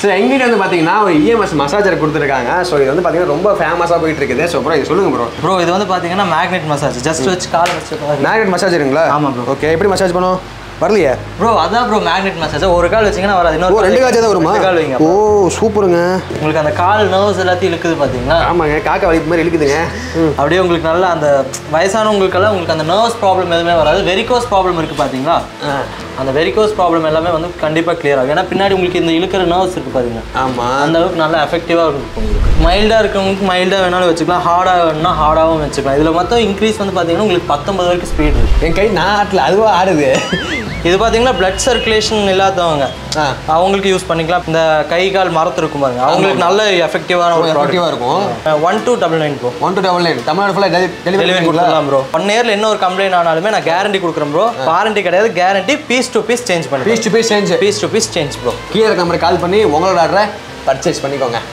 So எங்கிட்ட வந்து பார்த்தீங்கன்னா ஒரு இஎம்எஸ் மசாஜர் கொடுத்துருக்காங்க ஸோ இது வந்து பார்த்தீங்கன்னா ரொம்ப ஃபேமஸாக போயிட்டு இருக்குது ஸோ ப்ரோ இது சொல்லுங்க ப்ரோ ப்ரோ இது வந்து பார்த்தீங்கன்னா மேக்னெட் மசாஜ் ஜஸ்ட் வச்சு கால் வச்சு மேக்னெட் மசாஜருங்களா ஆமா bro. ஓகே எப்படி மசாஜ் பண்ணும் வரலையே ப்ரோ அதான் ப்ரோ மேக்னெட் மசாஜ் ஒரு கால் வச்சீங்கன்னா வராது ஓ இன்னொரு ரெண்டு காய்ச்சல் தான் வருமா ரெண்டு கால் வைங்க ஓ சூப்பருங்க உங்களுக்கு அந்த கால் நர்வ்ஸ் எல்லாத்தையும் இழுக்குது பார்த்தீங்களா ஆமாங்க காக்கா வலிப்பு மாதிரி இழுக்குதுங்க ம் அப்படியே உங்களுக்கு நல்லா அந்த வயசானவங்களுக்கெல்லாம் உங்களுக்கு அந்த நர்வ்ஸ் ப்ராப்ளம் எதுவுமே வராது வெரிகோஸ் ப்ராப்ளம் இருக்குது பார்த்தீங்களா அந்த வெரிகோஸ் ப்ராப்ளம் எல்லாமே வந்து கண்டிப்பாக clear ஆகும் ஏன்னா பின்னாடி உங்களுக்கு இந்த இழுக்கிற நர்வ்ஸ் இருக்குது பார்த்தீங்க ஆமாம் அந்த அளவுக்கு நல்லா எஃபெக்டிவாக இருக்கும் உங்களுக்கு மைல்டாக இருக்கவங்களுக்கு மைல்டாக வேணாலும் வச்சுக்கலாம் ஹார்டாக வேணும்னா ஹார்டாகவும் வச்சுக்கலாம் இதில் மொத்தம் இன்க்ரீஸ் வந்து பார்த்தீங்கன்னா உங்களுக்கு பத்தொன்பது வரைக்கும் ஸ்பீட் இருக்குது என் கை நான் ஆட்டல அதுவா ஆடுது இது பார்த்தீங்கன்னா பிளட் சர்க்குலேஷன் இல்லாதவங்க ஆ அவங்களுக்கு யூஸ் பண்ணிக்கலாம் இந்த கை கால் மரத்து இருக்கும் பாருங்க அவங்களுக்கு நல்ல எஃபெக்டிவான ஒரு ப்ராடக்ட் எஃபெக்டிவாக இருக்கும் one two double nine bro one two double nine Tamil Nadu ஃபுல்லாக டெலிவரி டெலிவரி கொடுத்துடலாம் ப்ரோ ஒன் இயர்ல என்ன ஒரு கம்ப்ளைண்ட் ஆனாலுமே நான் கேரண்டி கொடுக்குறேன் ப்ரோ வாரண்டி கிடையாது guarantee piece to piece change பண்ணி piece to piece change piece to piece change bro கீழே இருக்க மாதிரி கால் பண்ணி உங்களோட ஆர்டரை பர்ச்சேஸ் பண்ணிக்கோங்க